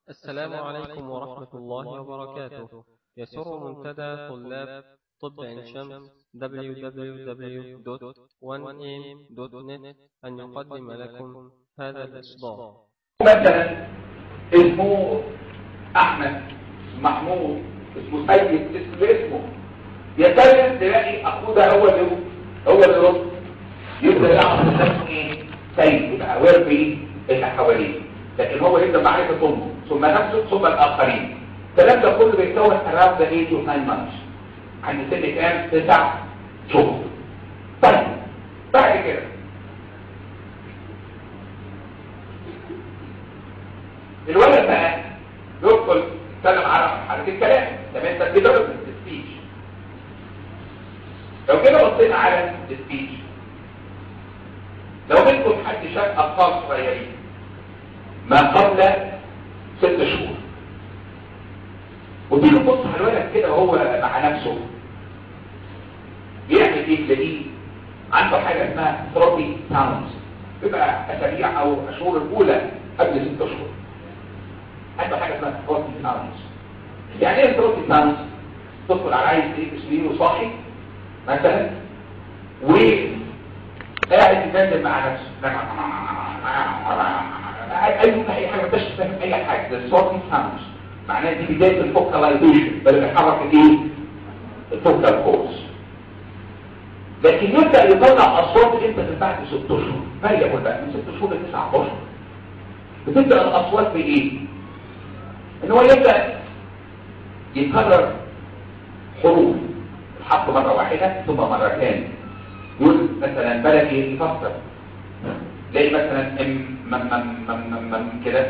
السلام عليكم ورحمة الله وبركاته يسر منتدى طلاب طب عين شمس www.1am.net أن يقدم لكم هذا الإصدار مثلا اسمه احمد محمود اسمه سيد اسمه اسمه يكلم تلاقي اخوه ده هو اللي هو اللي يرد يبدا يعرف نفسه ايه سيد يبقى اوير بايه اللي حواليه لكن هو يبدا معرفه امه ثم نفسه ثم الاخرين الكلام ده كله بيتكون around the age of 9 months عند سن كام؟ تسع شهور طيب بعد كده الولد بقى يدخل يتكلم على حركه الكلام ده انت كده السبيتش لو كده بصينا على السبيتش لو منكم حد شاف اطفال صغيرين ما قبل ست شهور وتيجي تبص على الولد كده وهو مع نفسه بيعمل ايه تلاقيه عنده حاجه اسمها ثروبي ساوندز بيبقى اسابيع او اشهر الاولى قبل ست شهور عنده حاجه اسمها ثروبي ساوندز يعني ايه ثروبي ساوندز تدخل على عايز ايه سرير وصاحي مثلا و قاعد يتكلم مع نفسه اي اي حاجه مش فاهم اي حاجه ده ثروبي ساوندز معناها دي بدايه الفوكاليزيشن بل بيحرك الايه الفوكال كورس لكن يبدا يطلع اصوات امتى من بعد ست اشهر فليكن بقى من ست شهور ل 9 اشهر بتبدا الاصوات بايه ان هو يبدا يكرر حروف الحرف مره واحده ثم مرتين يقول مثلا بلدي يفسر تلاقي مثلا ام مم مم مم مم كده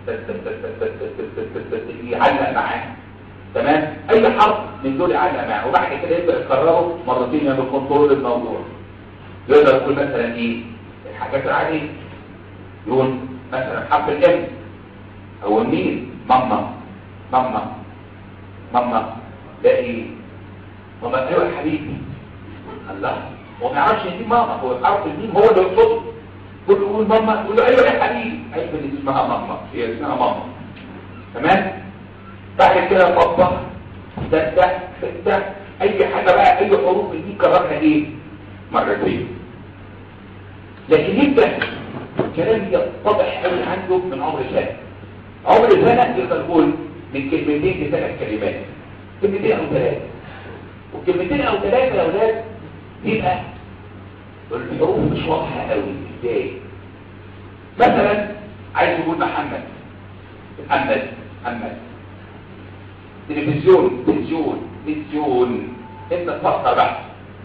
يعلق معاه تمام اي حرف من دول يعلق معاه وبعد كده يبدا يكرره مرتين يعمل كنترول الموضوع يقدر يقول مثلا ايه الحاجات العاديه يقول مثلا حرف الام او الميم ماما ماما ماما ده ايه ماما ايوه يا حبيبي الله هو ما يعرفش ان دي ماما هو حرف الميم هو اللي يقصده كل يقول ماما يقول له ايوه يا حبيبي ايوه دي اسمها ماما هي اسمها ماما تمام بعد كده بابا ده ده اي حاجه بقى اي حروف دي كررها ايه مرتين لكن يبدا الكلام يتضح قوي عنده من عمر سنه عمر سنه يقدر يقول من كلمتين لثلاث كلمات كلمتين او ثلاثه وكلمتين او ثلاثه يا اولاد يبقى الحروف مش واضحه قوي ازاي مثلا عايز يقول محمد محمد محمد تلفزيون تلفزيون تلفزيون انت تفكر بقى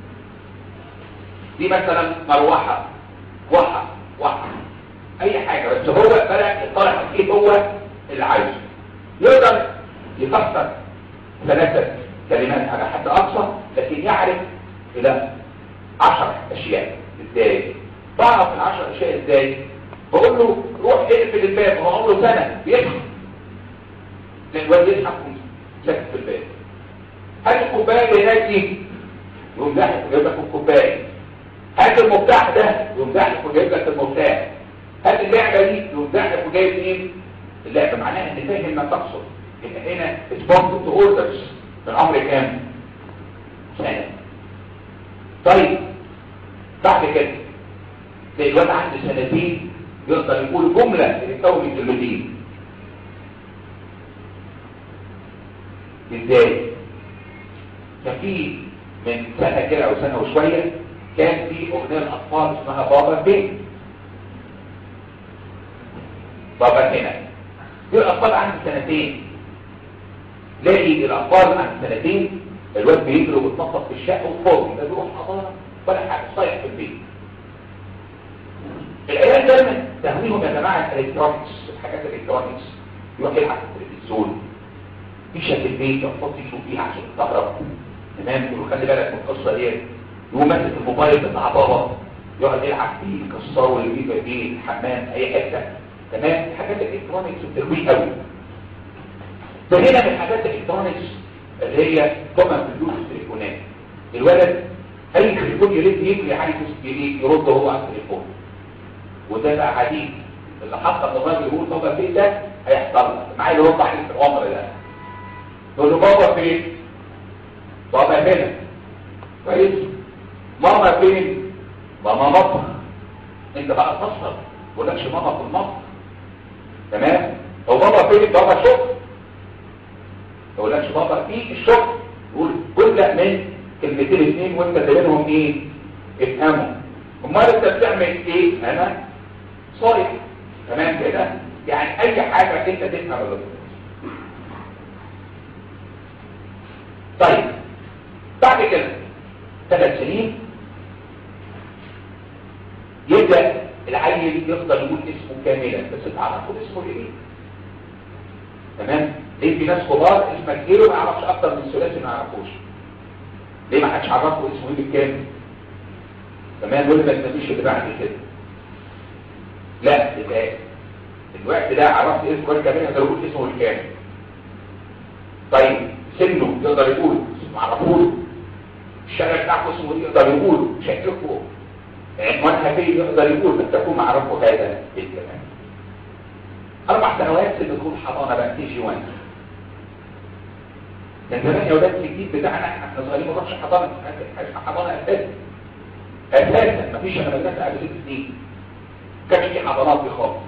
دي مثلا مروحه وحه وحه اي حاجه بس هو بدا يطلع ايه هو اللي عايزه يقدر يفسر ثلاثه كلمات على حد اقصى لكن يعرف الى عشر اشياء ازاي بعرف العشر اشياء ازاي بقول له روح اقفل الباب هو عمره سنه بيضحك لان الواد يضحك ساكت في الباب هات الكوبايه اللي هناك دي يقوم ضاحك وجايب لك الكوبايه هات المفتاح ده يقوم ضاحك وجايب لك المفتاح هات اللعبه دي يقوم ضاحك وجايب ايه اللعبه معناها ان فاهم ما تقصد يبقى هنا ريسبونس تو اوردرز الامر كام سنه طيب بعد كده تلاقي الواد عنده سنتين يقدر يقول جمله تتكون من كلمتين ازاي كان في من سنه كده او سنه وشويه كان في اغنيه الاطفال اسمها بابا بين بابا هنا دي الاطفال عند سنتين لاقي الاطفال عند سنتين الواد بيجري وبيتنطط في الشقه وفاضي لا بيروح حضانه ولا حاجه صايح في البيت العيال دايما تهويهم يا جماعه الالكترونكس الحاجات الالكترونكس يروح يلعب في التلفزيون فيشه في البيت يحط يشوف فيها عشان تستغرب تمام يقول خلي بالك من القصه دي يقوم ماسك الموبايل بتاع بابا يقعد يلعب فيه يكسره اللي بيبقى فيه الحمام اي حته تمام حاجات الالكترونكس بترويه قوي ده هنا من الحاجات الالكترونكس اللي هي طبعا في البيوت التليفونات الولد اي تليفون يرد يجري عايز يرد هو على التليفون وده بقى عديد اللي حصل الراجل يقول بابا فين ده هيحصل لك معايا اللي وضح لي في العمر ده تقول له بابا فين بابا هنا كويس ماما فين ماما مطبخ انت بقى تفسر ما لكش ماما في المطبخ تمام هو بابا فين بابا شغل ما لكش بابا في الشغل يقول كل من كلمتين اثنين وانت بينهم ايه افهموا امال انت بتعمل ايه انا صايح تمام كده يعني اي حاجه انت تفهم الغلط طيب بعد كده ثلاث سنين يبدا العيل يفضل يقول اسمه كاملا بس تعرفوا اسمه ايه تمام ليه في ناس كبار اسمك ايه وما يعرفش اكتر من ثلاثي ما يعرفوش ليه ما حدش عرفه اسمه ايه بالكامل تمام دول ما تنسيش اللي بعد كده لا يبقى الوقت ده عرفت اسمه الكامل هتقول يقول اسمه الكامل طيب سنه يقدر يقول ما عرفوش الشارع بتاعه اسمه ايه يقدر يقول شكله عنوانها فيه يقدر يقول بس تكون معرفه هذا الكلام اربع سنوات سن دخول حضانه بقى تي جي 1 كان زمان يا ولاد في الجيل بتاعنا احنا صغيرين ما نروحش حضانه حضانه اساسا اساسا مفيش انا مدرسه قبل ست سنين ما كانش في حضانات دي خالص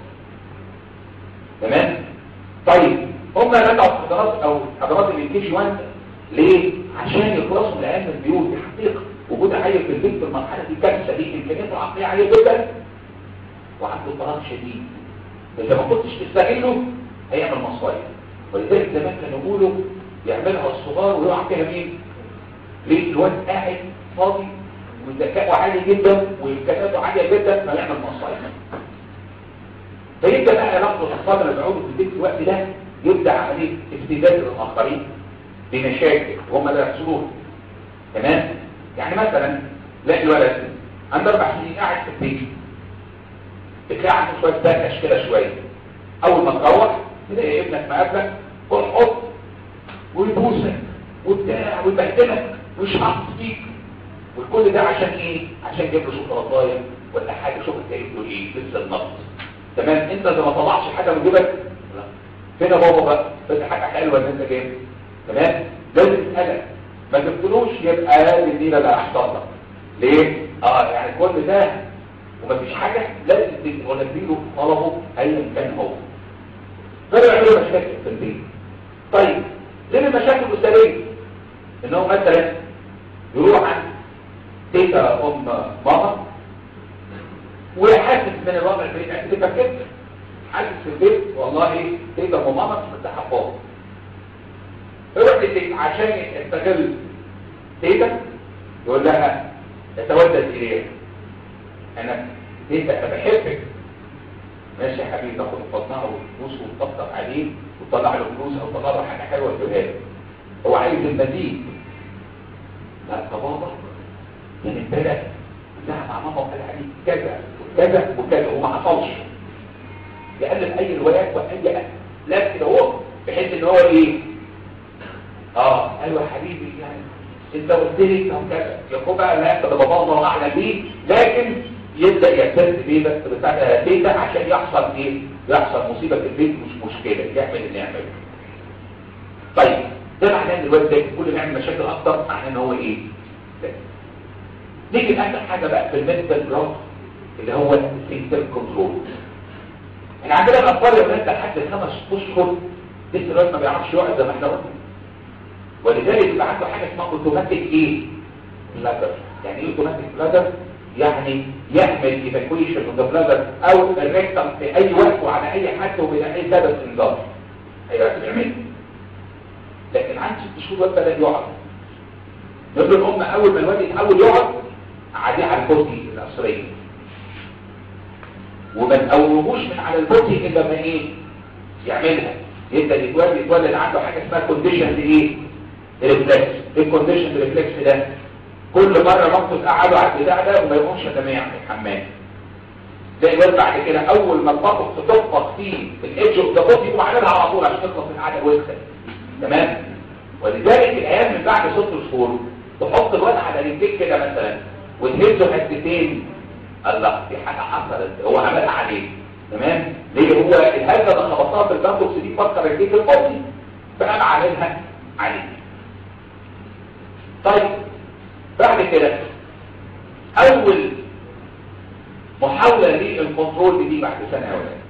تمام طيب هم رجعوا الحضانات او حضانات الكي جي 1 ليه عشان يخلصوا من ايام البيوت دي حقيقه وجود عيل في البيت في المرحله دي كارثه دي امكانياته العقليه عاليه جدا وعنده اضطراب شديد اذا ما كنتش تستغله هيعمل مصايب ولذلك زمان كانوا يقولوا يعملها الصغار ويقع فيها مين ليه الواد قاعد فاضي وذكاؤه عالي جدا وامكانياته عاليه جدا فيعمل مصايب فيبدا بقى لفظ الاطفال اللي بيقعدوا في البيت في الوقت ده يبدا عمليه استبداد للاخرين بمشاكل وهم لا يحصلون تمام يعني مثلا لاقي الولد عنده اربع سنين قاعد في البيت بتلاقي عنده شويه بكش كده شويه اول ما تروح تلاقي ابنك مقابلك قول حط ويبوسك وبتاع ويبهدلك ويشحط فيك وكل ده عشان ايه عشان يجيب له شوكولاته ولا حاجه شوف انت جايب له ايه لسه النقص تمام انت اذا ما طلعش حاجه من جيبك فين يا بابا بقى بس حاجه حلوه ان انت جايب تمام لازم تسالك ما تقتلوش يبقى الدين لا احتفظ ليه اه يعني كل ده ومفيش حاجه لازم تديله طلبه ايا كان هو فده يعملوا مشاكل في البيت طيب ليه المشاكل الاسريه ان هو مثلا يروح عند تيتا ام ماما ويحسس من الوضع البيت يعني تبقى كده حاسس في البيت والله تيتا ام ماما مش مرتاحه خالص يروح للبيت عشان يستغل تيتا يقول لها يتودد اليها انا تيتا انا بحبك ماشي يا حبيبي تاخد حضنها وتبوس وتطبطب عليه وتطلع له فلوس او تطلع له حاجه حلوه تديها له هو عايز المزيد لا يا بابا يعني امبارح بتاع مع ماما وقال عليه كذا وكذا وكذا وما حصلش يقلل اي روايات واي لا كده هو بحيث ان هو ايه اه ايوه يا حبيبي يعني انت قلت لي او كذا يقول بقى لا ده بابا الله اعلم بيه لكن يبدا يعتز بيه بس بتاع تيتا عشان يحصل ايه يحصل مصيبه في البيت مش مشكله يعمل اللي يعمله طيب ده معناه ان الواد ده كل ما يعمل مشاكل اكتر معناه ان هو ايه ده. نيجي لاخر حاجه بقى في المينتال جراف اللي هو السنتر كنترول احنا عندنا الاطفال اللي بنت لحد خمس اشهر لسه الواد ما بيعرفش يقعد زي ما احنا قلنا ولذلك يبقى عنده حاجه اسمها اوتوماتيك ايه بلادر يعني ايه اوتوماتيك بلادر يعني يعمل ايفاكويشن من البلادر او الريكتم في اي وقت وعلى اي حد وبلا اي سبب انذار ايوه بيعمل لكن عند ست شهور الواد بدا يقعد نقول الام اول ما الواد يتحول يقعد عادي على الكرسي القصريه وما تقوموش من على الكرسي الا ما ايه يعملها يبدا يتولد يتولد عنده حاجه اسمها كونديشن ايه ريفلكس ايه الكونديشن ريفلكس ده كل مره مامته تقعده على البتاع ده وما يقومش لما يعمل الحمام زي الواد بعد كده اول ما تطبق تطبق فيه الايدج اوف ذا بودي يقوم عاملها على طول عشان تخلص من العاده وسخه تمام ولذلك الايام من بعد ست شهور تحط الواد على رجليك كده مثلا وتهزه حتتين الله في حاجه حصلت هو عملها عليه تمام ليه هو الهزه اللي خبطها في البامبوكس دي فكر يديك القطي فقام عاملها عليه طيب بعد كده اول محاوله للكنترول دي بعد سنه يا ولاد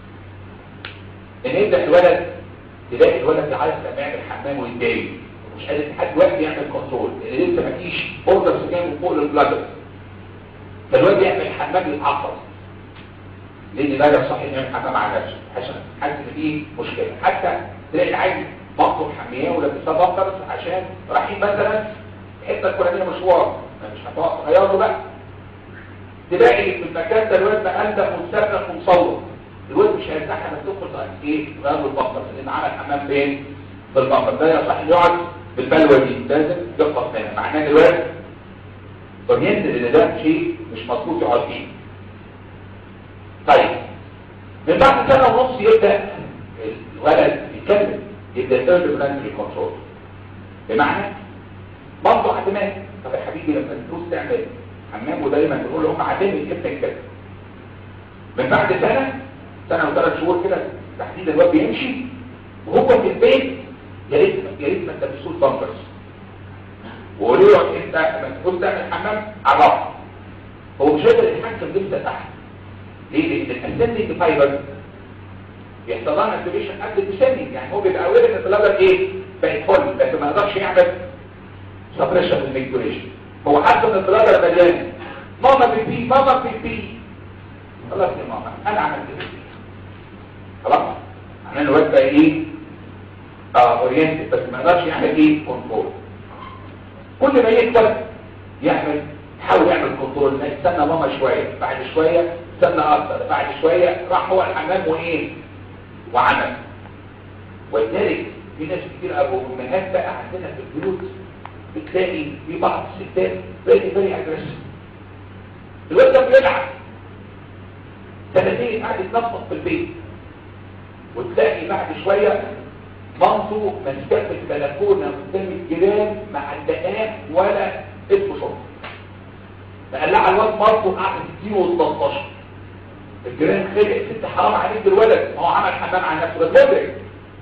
ان يبدا الولد تلاقي الولد بيعيط لما يعمل حمام ويتضايق مش قادر لحد وقت يعمل كنترول لان لسه مفيش اوردر سكان فوق البلادر فالواد يعمل حمام يتعصب لان لا يصح انه يعمل حمام على نفسه عشان حاسس ان فيه مشكله حتى تلاقي العيل مطلوب حمياه ولابسها بكرز عشان رايحين مثلا الحته الفلانيه مشوار مش هتقف غيره بقى تلاقي في المكان ده الواد مقلق ومسرح ومصور الواد مش هيرتاح لما تدخل بقى ايه غير البكر لان عمل حمام فين في البكر ده يصح انه يقعد بالبلوه دي لازم يقف هنا معناه ان الواد اورينتد ان ده شيء مش مظبوط يقعد فيه طيب من بعد سنه ونص يبدا الولد يتكلم يبدا ثيرد بلانتري كنترول بمعنى برضه اعتماد طب يا حبيبي لما الفلوس تعمل حمام ودايما تقول لهم عدمي ابنك كده من بعد سنه سنه وثلاث شهور كده تحديدا الواد بيمشي وهو في البيت يا ريت يا ريت ما تلبسوش بامبرز وقولوا له انت لما تكون تعمل حمام عرف هو مش قادر يتحكم لسه تحت ليه؟ لان الاسندنج فايبر بيحصل لها اكتيفيشن قبل الديسندنج يعني هو بيبقى اوير ان البلادر ايه؟ بقت فل لكن ما يقدرش يعمل سبريشن للميكتوريشن هو حاسس ان البلادر مليان ماما بيبي ماما بيبي خلاص يا ماما انا عملت بيبي خلاص معناه الواد بقى ايه؟ اه اورينتد بس ما يقدرش يعمل ايه؟ كنترول كل ما يكبر يعمل يحاول يعمل كنترول ما يستنى ماما شويه بعد شويه استنى اكتر بعد شويه راح هو الحمام وايه وعمل ولذلك في ناس كتير ابو امهات بقى عندنا في البيوت بتلاقي في بعض الستات فيري فيري اجريسيف الواد ده بيلعب سنتين قاعد يتنطط في البيت وتلاقي بعد شويه مامته ماسكاه في البلكونه قدام الجيران معلقاه ولا اسمه شرب مقلعه الواد مامته قاعده تديله و13 الجيران خلق ست حرام عليك الولد ما هو عمل حمام على نفسه بس مدرك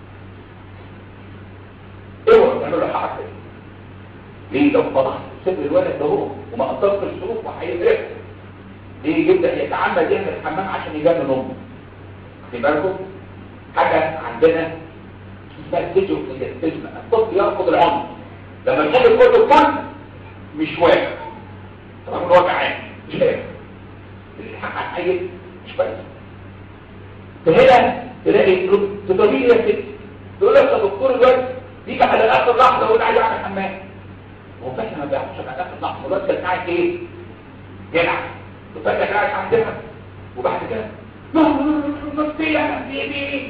اوعى تعمل له حركه ليه لو فضحت سر الولد ده هو وما قدرت الظروف وهيقرفه ليه يبدا يتعمد يعمل حمام عشان يجنن امه خدي بالكم حاجه عندنا اسمها تيجو الاسم الطفل يرفض العنف لما يكون كله كل مش واقف طبعا هو جعان مش واقف الحق عن مش كويس فهنا تلاقي تضربيه يا ست تقول لك يا دكتور الواد يجي على اخر لحظه يقول عايز اعمل حمام هو فاكر ما بيعملش على اخر لحظه الواد كان قاعد ايه؟ يلعب وفاكر قاعد عندها وبعد كده نصية نصية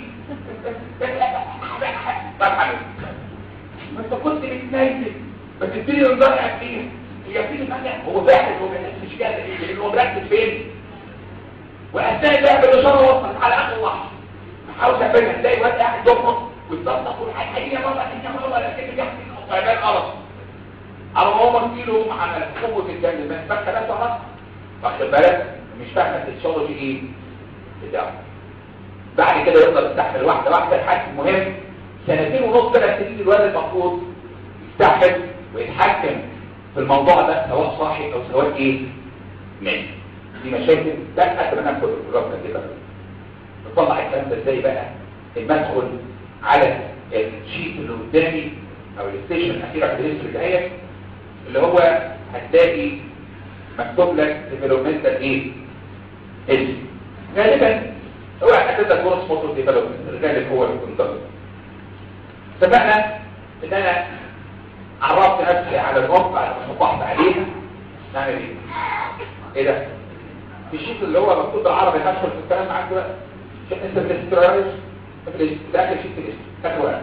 ما انت كنت بتنيل ما تديني انذار فيه هي فيه مانع هو باحث هو مش كده لانه هو مركز فين واثناء اللعب الاشاره وصلت على اخر لحظه حاول تعملها تلاقي واد قاعد يفرط ويتصدق والحقيقه هي مره هي مره لكن بيحكي وعبال غلط على ما هو كيلو عمل قوه الدم بس فاكر ده خلاص واخد بالك مش فاهم الفسيولوجي ايه بتاعه بعد كده يقدر يستحمل واحده واحده لحد مهم سنتين ونص ثلاث سنين الولد المفروض يستحمل ويتحكم في الموضوع ده سواء صاحي او سواء ايه نايم دي مشاكل ده حتى ما ناخد الرابطه كده نطلع الكلام ده ازاي بقى المدخل على الشيت اللي قدامي او الستيشن الاخيره في الهيستوري دهيت اللي هو هتلاقي مكتوب لك ديفلوبمنتال ايه اسم غالبا هو هتبدا كورس موتور ديفلوبمنت الغالب هو اللي يكون ده اتفقنا ان انا عرفت نفسي على الرب بعد ما صبحت عليها نعمل ايه ايه ده في الشيت اللي هو مكتوب بالعربي هدخل في الكلام معاك دلوقتي شوف انت بالاستراريس ده اخر شيت الاسم اخر ورقه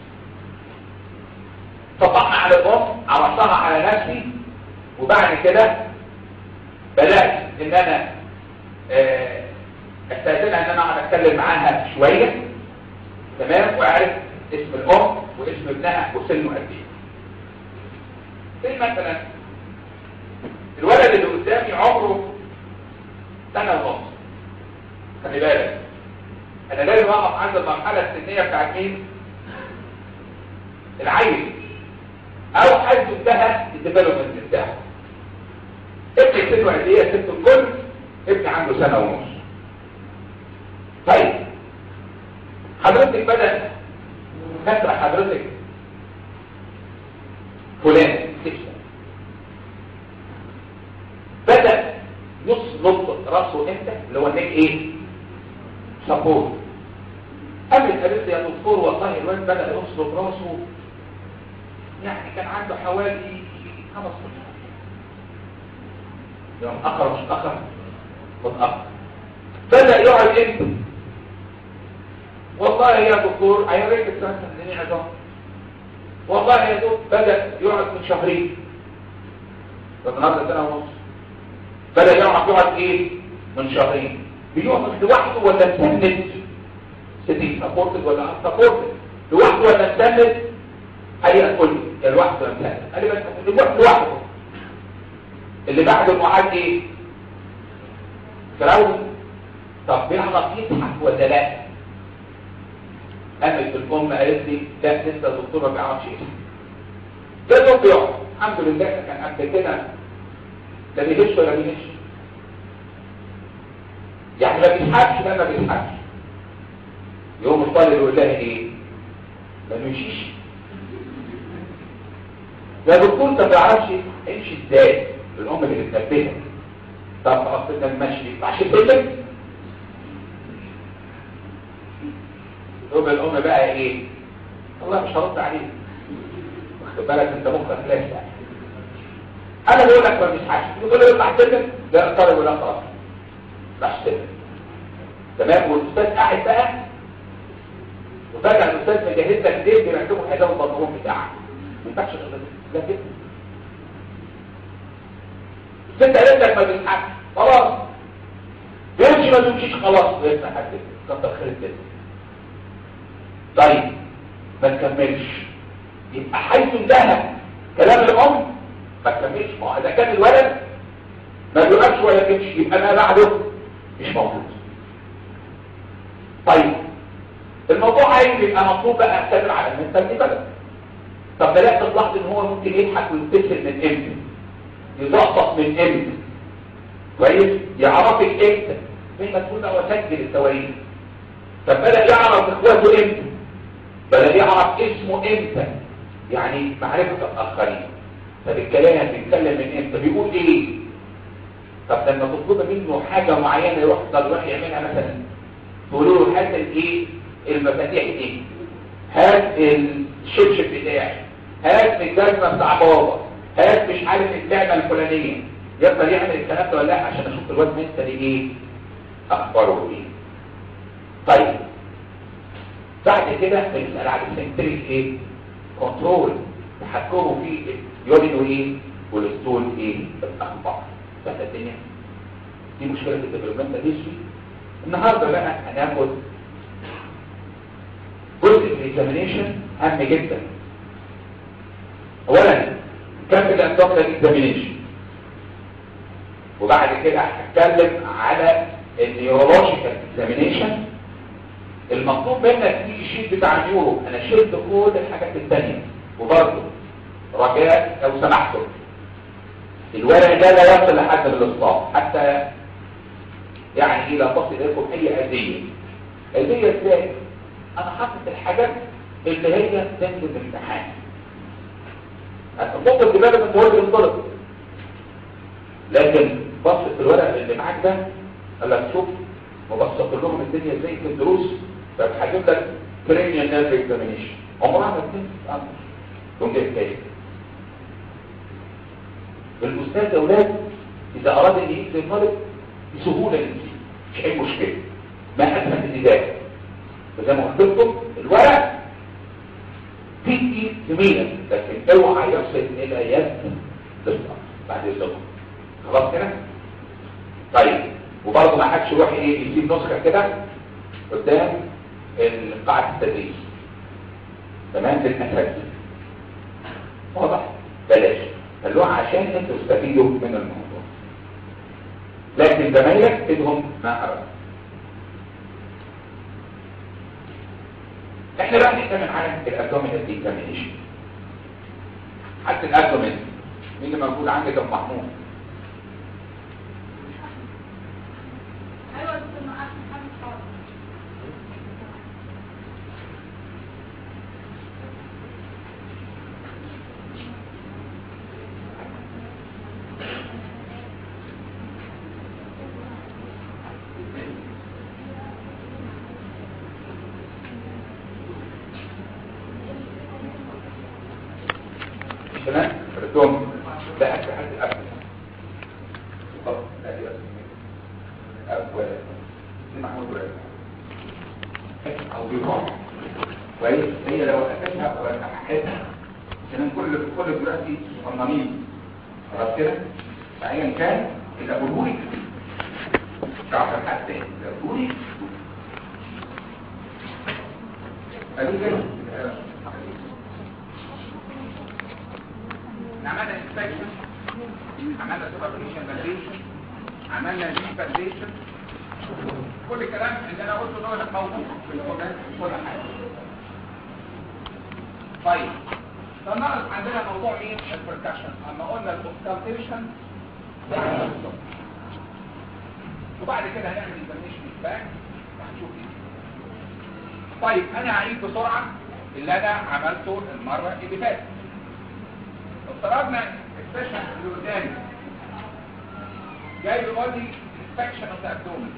صبحنا على الرب عرفتها على نفسي وبعد كده بدات ان انا آه استاذنها ان انا اقعد اتكلم معاها شويه تمام وعرف اسم الام واسم ابنها وسنه قد ايه زي مثلا الولد اللي قدامي عمره سنه ونص خلي بالك انا لازم اقف عند المرحله السنيه بتاعت مين العيل او حيث انتهى الديفلوبمنت بتاعه ابني سنه قد ايه ست الكل ابني عنده سنه ونص طيب حضرتك بدا فاكره حضرتك فلان سكشن بدا يصلب راسه امتى اللي هو النيك ايه سبورت قبل قالت لي يا دكتور والله الواد بدا يصلب راسه يعني كان عنده حوالي خمس سنين يوم اخر مش اخر متاخر بدا يقعد امتى والله يا دكتور هيوريك السنه السنين عظام والله يا دكتور بدا يقعد من شهرين النهارده سنه ونص بدا يقعد يقعد ايه من شهرين بيقعد لوحده ولا مسند سيتي سبورتد ولا ان سبورتد لوحده ولا مسند هي تقول لي لوحده ولا مسند قال لي بس لوحده اللي بعد المعاد ايه فراوي طب بيعرف يضحك ولا لا قامت الام قالت لي لا لسه الدكتور ما بيعرفش يضحك ده دول بيقعد الحمد لله كان قبل كده لا بيهش ولا بيهش يعني ما بيضحكش لا ما بيضحكش يوم الطالب يقول لها ايه ما بيمشيش ده دكتور ما بيعرفش يمشي ازاي الام اللي بتنبهها طب خلاص ده المشي عشان تقول يبقى الام بقى ايه والله مش هرد عليك واخد بالك انت مخك لاش يعني انا بقول لك ما بيصحاش يقول لي اطلع سلم لا اضطرب ولا خلاص راح سلم تمام والاستاذ قاعد بقى وفجاه الاستاذ مجهز لك ليه بيركبوا حزام البنطلون بتاعك ما ينفعش لا كده الست قالت لك ما بيصحاش خلاص بيمشي ما بيمشيش خلاص بيفتح حد كتر خير الدنيا طيب ما تكملش يبقى حيث انتهى كلام الام ما تكملش ما هو اذا كان الولد ما بيقفش ولا يمشي يبقى ما بعده مش موجود طيب الموضوع عايز يبقى مطلوب بقى اعتبر على المنتال دي بقى طب بدات تلاحظ ان هو ممكن يضحك ويبتسم من امتى يزقطط من امتى كويس يعرفك امتى زي ما تقول هو سجل التواريخ طب بدا يعرف اخواته امتى بدا يعرف اسمه امتى يعني معرفه الاخرين طب الكلام بيتكلم من امتى بيقول ايه طب لما تطلب منه حاجه معينه يروح يروح يعملها مثلا تقولوا له هات الايه المفاتيح دي هات الشبشب بتاعي هات الجزمه بتاع بابا هات مش عارف اللعبه الفلانيه يقدر يعمل الكلام ده ولا لا عشان اشوف الواد انت دي ايه اخباره ايه طيب بعد كده بنسال على السنتريك ايه كنترول تحكمه في يورينو ايه والستول ايه الاخبار بس الدنيا دي مشكله في الديفلوبمنت هيستوري النهارده بقى هناخد جزء الاكزامينيشن هام جدا اولا كمل الانتقل الاكزامينيشن وبعد كده هتكلم على النيورولوجيكال اكزامينيشن المطلوب منك تيجي الشيت بتاع النيورو انا شلت كل الحاجات الثانيه وبرضه رجاء لو سمحتوا الورق ده لا يصل لحد الاصطاف حتى يعني ايه لا تصل اليكم اي اذيه اذيه ازاي انا حاطط الحاجات اللي هي تنزل الامتحان هتحط الدماغ من مواد الطلب لكن بص في الورق اللي معاك ده قال لك شوف وبسط لهم الدنيا ازاي في الدروس فهجيب لك كرينيال نيرف اكزامينيشن عمرها ما بتنزل تقوم جاي تاني الاستاذ يا اولاد اذا اراد ان يجي الطالب بسهوله يجي مش اي مشكله ما اسهل من ذلك فزي ما قلت لكم الورق في ايد زميلك لكن اوعى يصل الى يد للطالب بعد الزمن خلاص كده طيب وبرضه ما حدش يروح ايه يجيب نسخه كده قدام قاعه التدريس تمام للاساتذه واضح بلاش خلوها عشان انتوا تستفيدوا من الموضوع لكن زمايلك تدهم ما أردت احنا بقى نعتمد على الابدومينال اكزامينيشن حتى الابدومين مين اللي موجود عندك يا محمود ايوه دكتور معاك محمد حاضر تمام الابدومين ده اكل حد اكل طب ادي بس اول دي محمود ولا او بيقع كويس هي لو اكلتها ولا حكيتها كمان كل كل دلوقتي صنامين خلاص كده فايا كان اللي اقوله لك تعرف حد تاني اللي اقوله لك قالوا كده عملنا انسبكشن عملنا سوبرفيشن فاليديشن عملنا دي فاليديشن كل الكلام اللي انا قلته ده موجود في الكومنت كل حاجه طيب فالنهارده عندنا موضوع مين البركشن اما قلنا الاوكتالتيشن ده هنشوف. وبعد كده هنعمل اكزامينشن باك وهنشوف ايه طيب انا هعيد بسرعه اللي انا عملته المره اللي فاتت افترضنا السيشن اللي قدامي جاي بيقول لي inspection of the abdomen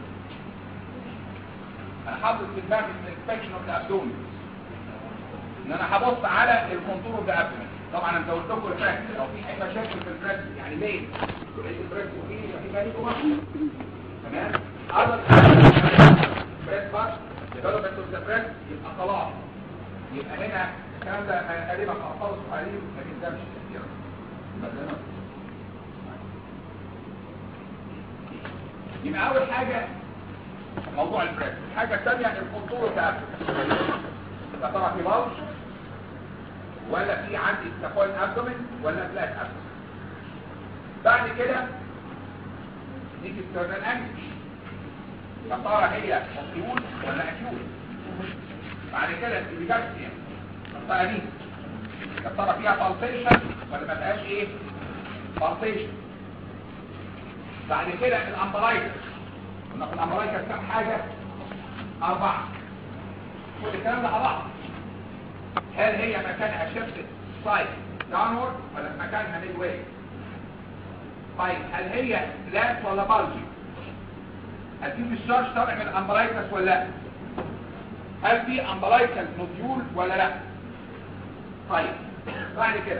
انا حاطط في دماغي inspection of the abdomen ان انا هبص على الكونتور اوف ذا abdomen طبعا انا قلت لكم الفاكت لو في اي مشاكل في البريس يعني ليه؟ لقيت البريس فيه في بالي تمام؟ اقدر بريس بار development of the breast يبقى خلاص يبقى هنا الكلام ده قريبا خالص قريب لكن ده مش كتير يبقى اول حاجة موضوع البريس الحاجة الثانية الكونتور بتاعته يبقى طبعا في بلج ولا في عندي استقوال ابدومين ولا فلات ابدومين بعد كده نيجي ستيرنال انجل يا ترى هي اكيوت ولا اكيوت بعد كده البيجاكسيا الطاقه دي يا ترى فيها بالتيشن ولا ما فيهاش ايه بالتيشن بعد كده الامبرايكس قلنا في الامبرايكس كام حاجه اربعه كل الكلام ده على بعض هل هي مكانها شفت سايد داونورد ولا في مكانها ميد واي طيب هل هي فلات ولا بالجي هل في الشارج طالع من الامبرايكس ولا لا هل في امبرايكال نوديول ولا لا طيب بعد كده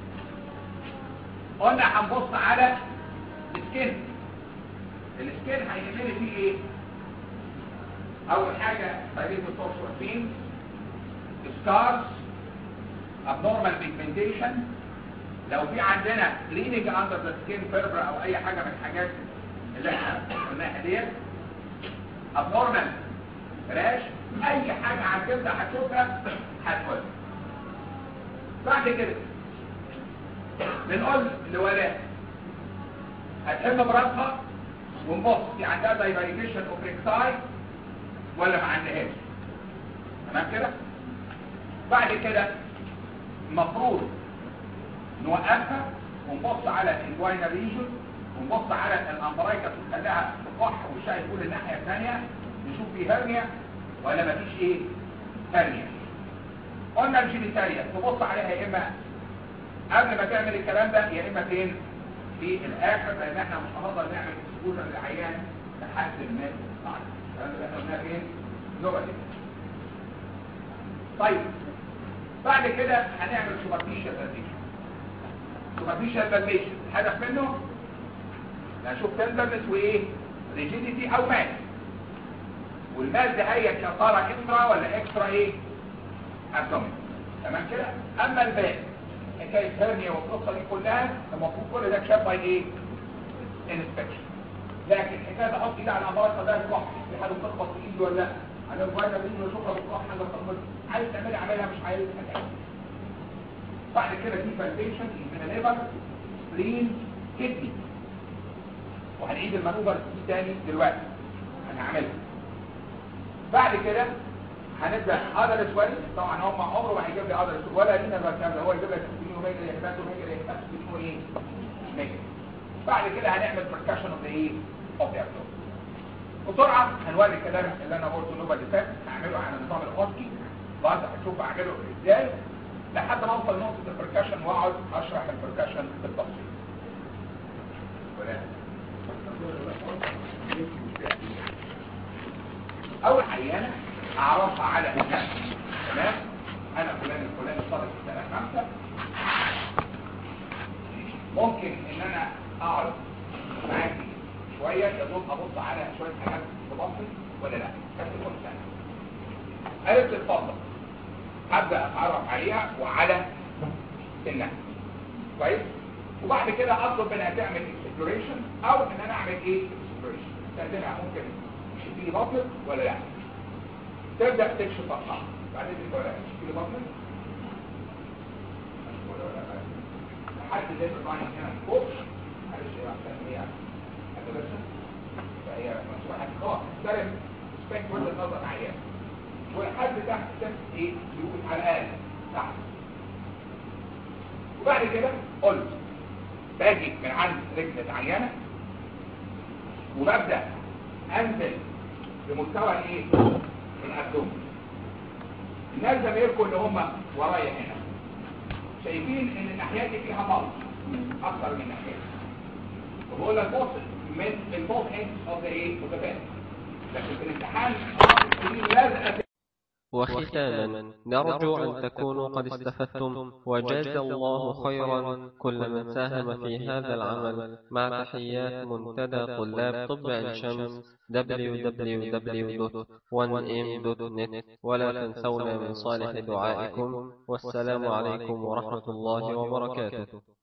قلنا هنبص على السكين السكين هيهمني فيه ايه اول حاجه طيبين التورسورفين سكارز abnormal pigmentation لو في عندنا bleeding under the skin fibra او اي حاجه من الحاجات اللي احنا قلناها ديت abnormal راش اي حاجه على الجلد هتشوفها هتقول بعد كده بنقول لولاء هتهم براسها ونبص في عندها دايفايجيشن اوف ريكتاي ولا ما عندهاش تمام كده بعد كده المفروض نوقفها ونبص على الجواينا ريجن ونبص على الامبرايكا ونخليها تكح والشاي يقول الناحيه الثانيه نشوف في هرنيا ولا مفيش ايه هرنيا قلنا الجينيتاليا تبص عليها يا اما قبل ما تعمل الكلام ده يا اما فين في الاخر لان احنا مش هنقدر نعمل اكسبوجر للعيان لحد ما بعد الكلام ده احنا قلناه فين لغه طيب بعد كده هنعمل سوبرفيشال بالبيشن سوبرفيشال بالبيشن الهدف منه نشوف تندرنس وايه ريجيديتي او ماس والماس ده هي يا ترى اكسترا ولا اكسترا ايه ابدومين تمام كده اما الباقي حكايه هرنيا والقصه دي كلها المفروض كل ده اتشاف باي ايه انسبكشن لكن حكايه احط ايدي على الامراض ده يروح في حد بتخبط في ايدي ولا لا انا الفايده دي واشوفها بتروح حاجه تخبط عايز تعملي عملها مش عايز هتعمل بعد كده في فالبيشن من الليفر سبلين كدني وهنعيد المانوفر دي تاني دلوقتي هنعملها بعد كده هنبدا اذر سويل طبعا هم عمره ما هيجيب لي اذر ولا لينا بقى كامله هو يجيب لك 60 وميجا يحتاج وميجا يحتاج 60 وايه ميجا بعد كده هنعمل بركشن اوف ايه اوف ذا بسرعه هنوري الكلام اللي انا قلته النوبه اللي فاتت هعمله على نظام الاوسكي بعد هتشوف اعمله ازاي لحد ما اوصل لنقطه البركشن واقعد اشرح البركشن بالتفصيل اول عيانه اعرفها على النفس تمام انا فلان الفلاني صارت في سنه خمسه ممكن ان انا اقعد معاكي شويه يا دوب ابص على شويه حاجات تبصي ولا لا بس كل سنه قالت اتفضل هبدا اتعرف عليها وعلى سنها كويس وبعد كده اطلب منها تعمل اكسبلوريشن او ان انا اعمل ايه اكسبلوريشن استاذنها ممكن تشوفي لي بطل ولا لا تبدا تكشف بطنها بعدين تقول لها تشوفي لي بطل لحد ده طبعا هنا فوق معلش هي عشان هي هتبسم فهي مسؤولة خلاص تحترم سبيك وجهة نظر عيان ولحد تحت تحت ايه يقول على الاقل تحت وبعد كده قلت باجي من عند رجل عيانة وببدأ انزل بمستوى الايه الابدوم الناس زمايلكم اللي هم ورايا هنا شايفين ان الناحية دي فيها ملط اكتر من ناحية وبقول لك بص من البوث اند اوف ذا ايه اوف ذا بان لكن في الامتحان اه لازقه وختاما نرجو أن تكونوا قد استفدتم وجاز الله خيرا كل من ساهم في هذا العمل مع تحيات منتدى طلاب طب عين شمس www.1m.net ولا تنسونا من صالح دعائكم والسلام عليكم ورحمة الله وبركاته